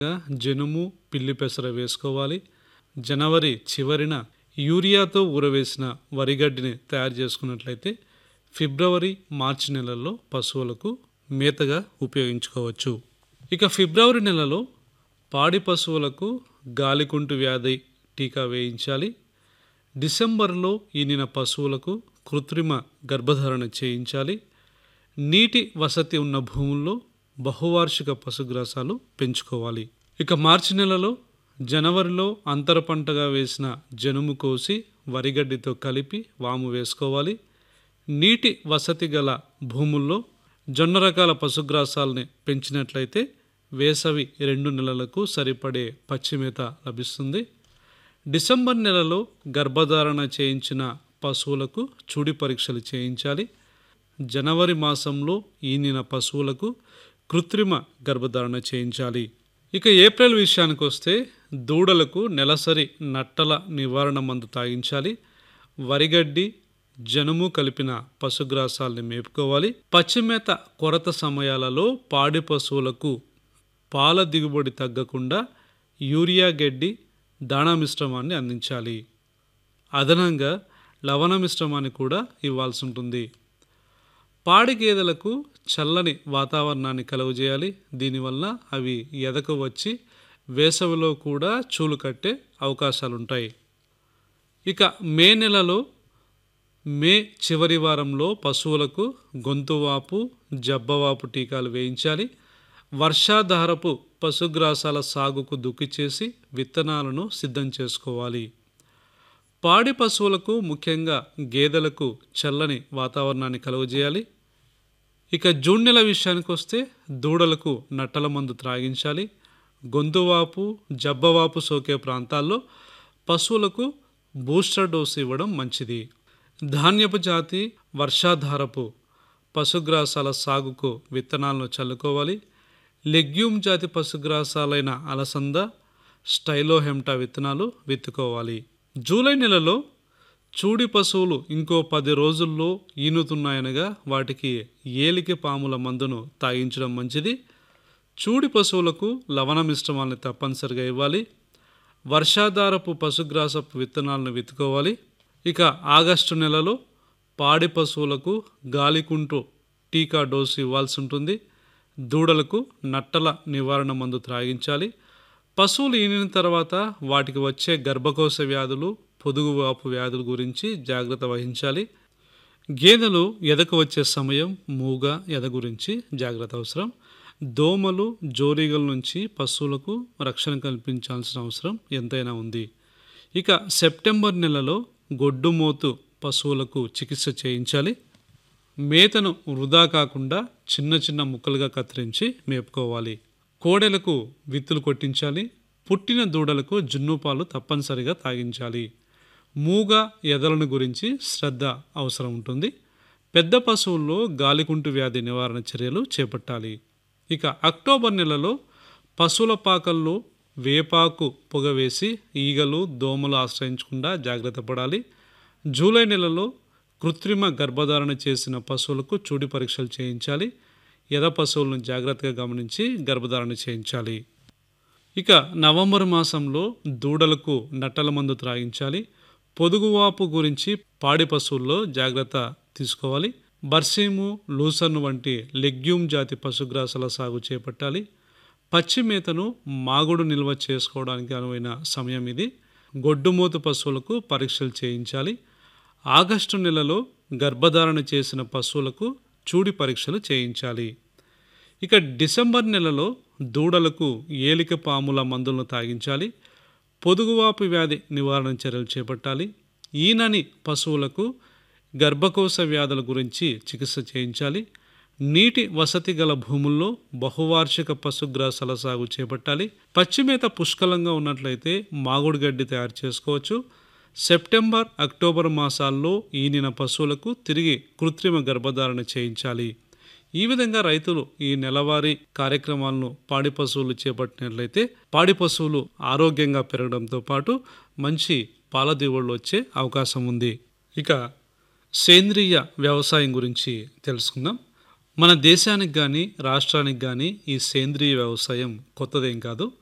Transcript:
జనుము పిల్లి పెసర వేసుకోవాలి జనవరి చివరిన యూరియాతో ఊరవేసిన వరిగడ్డిని తయారు చేసుకున్నట్లయితే ఫిబ్రవరి మార్చి నెలల్లో పశువులకు మేతగా ఉపయోగించుకోవచ్చు ఇక ఫిబ్రవరి నెలలో పాడి పశువులకు గాలికుంటు వ్యాధి టీకా వేయించాలి డిసెంబర్లో ఈనిన పశువులకు కృత్రిమ గర్భధారణ చేయించాలి నీటి వసతి ఉన్న భూముల్లో బహువార్షిక పశుగ్రాసాలు పెంచుకోవాలి ఇక మార్చి నెలలో జనవరిలో అంతర పంటగా వేసిన జనుము కోసి వరిగడ్డితో కలిపి వాము వేసుకోవాలి నీటి వసతి గల భూముల్లో జొన్న రకాల పశుగ్రాసాలని పెంచినట్లయితే వేసవి రెండు నెలలకు సరిపడే పచ్చిమేత లభిస్తుంది డిసెంబర్ నెలలో గర్భధారణ చేయించిన పశువులకు చూడి పరీక్షలు చేయించాలి జనవరి మాసంలో ఈనిన పశువులకు కృత్రిమ గర్భధారణ చేయించాలి ఇక ఏప్రిల్ విషయానికి వస్తే దూడలకు నెలసరి నట్టల నివారణ మందు తాగించాలి వరిగడ్డి జనుము కలిపిన పశుగ్రాసాల్ని మేపుకోవాలి పచ్చిమేత కొరత సమయాలలో పాడి పశువులకు పాల దిగుబడి తగ్గకుండా యూరియా గడ్డి దాణా మిశ్రమాన్ని అందించాలి అదనంగా లవణ మిశ్రమాన్ని కూడా ఇవ్వాల్సి ఉంటుంది పాడి గేదెలకు చల్లని వాతావరణాన్ని కలుగజేయాలి దీనివల్ల అవి ఎదకు వచ్చి వేసవిలో కూడా చూలు కట్టే అవకాశాలుంటాయి ఇక మే నెలలో మే చివరి వారంలో పశువులకు గొంతువాపు జబ్బవాపు టీకాలు వేయించాలి వర్షాధారపు పశుగ్రాసాల సాగుకు దుక్కి చేసి విత్తనాలను సిద్ధం చేసుకోవాలి పాడి పశువులకు ముఖ్యంగా గేదెలకు చల్లని వాతావరణాన్ని కలుగజేయాలి ఇక జూన్ నెల విషయానికి వస్తే దూడలకు నట్టల మందు త్రాగించాలి గొంతువాపు జబ్బవాపు సోకే ప్రాంతాల్లో పశువులకు బూస్టర్ డోసు ఇవ్వడం మంచిది ధాన్యపు జాతి వర్షాధారపు పశుగ్రాసాల సాగుకు విత్తనాలను చల్లుకోవాలి లెగ్యూమ్ జాతి పశుగ్రాసాలైన అలసంద స్టైలోహెమ్టా విత్తనాలు విత్తుకోవాలి జూలై నెలలో చూడి పశువులు ఇంకో పది రోజుల్లో ఈనుతున్నాయనగా వాటికి ఏలికి పాముల మందును తాగించడం మంచిది చూడి పశువులకు లవణ మిశ్రమాలను తప్పనిసరిగా ఇవ్వాలి వర్షాధారపు పశుగ్రాసపు విత్తనాలను విత్తుకోవాలి ఇక ఆగస్టు నెలలో పాడి పశువులకు గాలికుంటు టీకా డోసు ఇవ్వాల్సి ఉంటుంది దూడలకు నట్టల నివారణ మందు త్రాగించాలి పశువులు ఈనిన తర్వాత వాటికి వచ్చే గర్భకోశ వ్యాధులు పొదుగువాపు వ్యాధుల గురించి జాగ్రత్త వహించాలి గేదెలు ఎదకు వచ్చే సమయం మూగ ఎద గురించి జాగ్రత్త అవసరం దోమలు జోరీగల నుంచి పశువులకు రక్షణ కల్పించాల్సిన అవసరం ఎంతైనా ఉంది ఇక సెప్టెంబర్ నెలలో గొడ్డుమోతు పశువులకు చికిత్స చేయించాలి మేతను వృధా కాకుండా చిన్న చిన్న ముక్కలుగా కత్తిరించి మేపుకోవాలి కోడెలకు విత్తులు కొట్టించాలి పుట్టిన దూడలకు జున్ను పాలు తప్పనిసరిగా తాగించాలి మూగ ఎదలను గురించి శ్రద్ధ అవసరం ఉంటుంది పెద్ద పశువుల్లో గాలికుంటు వ్యాధి నివారణ చర్యలు చేపట్టాలి ఇక అక్టోబర్ నెలలో పశువుల పాకల్లో వేపాకు పొగ వేసి ఈగలు దోమలు ఆశ్రయించకుండా జాగ్రత్త పడాలి జూలై నెలలో కృత్రిమ గర్భధారణ చేసిన పశువులకు చూడి పరీక్షలు చేయించాలి ఎద పశువులను జాగ్రత్తగా గమనించి గర్భధారణ చేయించాలి ఇక నవంబర్ మాసంలో దూడలకు నట్టల మందు త్రాగించాలి పొదుగువాపు గురించి పాడి పశువుల్లో జాగ్రత్త తీసుకోవాలి బర్సీము లూసర్ను వంటి లెగ్యూమ్ జాతి పశుగ్రాసాల సాగు చేపట్టాలి పచ్చి మేతను మాగుడు నిల్వ చేసుకోవడానికి అనువైన సమయం ఇది గొడ్డుమూతు పశువులకు పరీక్షలు చేయించాలి ఆగస్టు నెలలో గర్భధారణ చేసిన పశువులకు చూడి పరీక్షలు చేయించాలి ఇక డిసెంబర్ నెలలో దూడలకు ఏలిక పాముల మందులను తాగించాలి పొదుగువాపు వ్యాధి నివారణ చర్యలు చేపట్టాలి ఈనని పశువులకు గర్భకోశ వ్యాధుల గురించి చికిత్స చేయించాలి నీటి వసతి గల భూముల్లో బహువార్షిక పశుగ్రాసాల సాగు చేపట్టాలి పచ్చిమేత పుష్కలంగా ఉన్నట్లయితే మాగుడు గడ్డి తయారు చేసుకోవచ్చు సెప్టెంబర్ అక్టోబర్ మాసాల్లో ఈనిన పశువులకు తిరిగి కృత్రిమ గర్భధారణ చేయించాలి ఈ విధంగా రైతులు ఈ నెలవారీ కార్యక్రమాలను పాడి పశువులు చేపట్టినట్లయితే పాడి పశువులు ఆరోగ్యంగా పెరగడంతో పాటు మంచి పాల దిగుబడులు వచ్చే అవకాశం ఉంది ఇక సేంద్రియ వ్యవసాయం గురించి తెలుసుకుందాం మన దేశానికి కానీ రాష్ట్రానికి కానీ ఈ సేంద్రియ వ్యవసాయం కొత్తదేం కాదు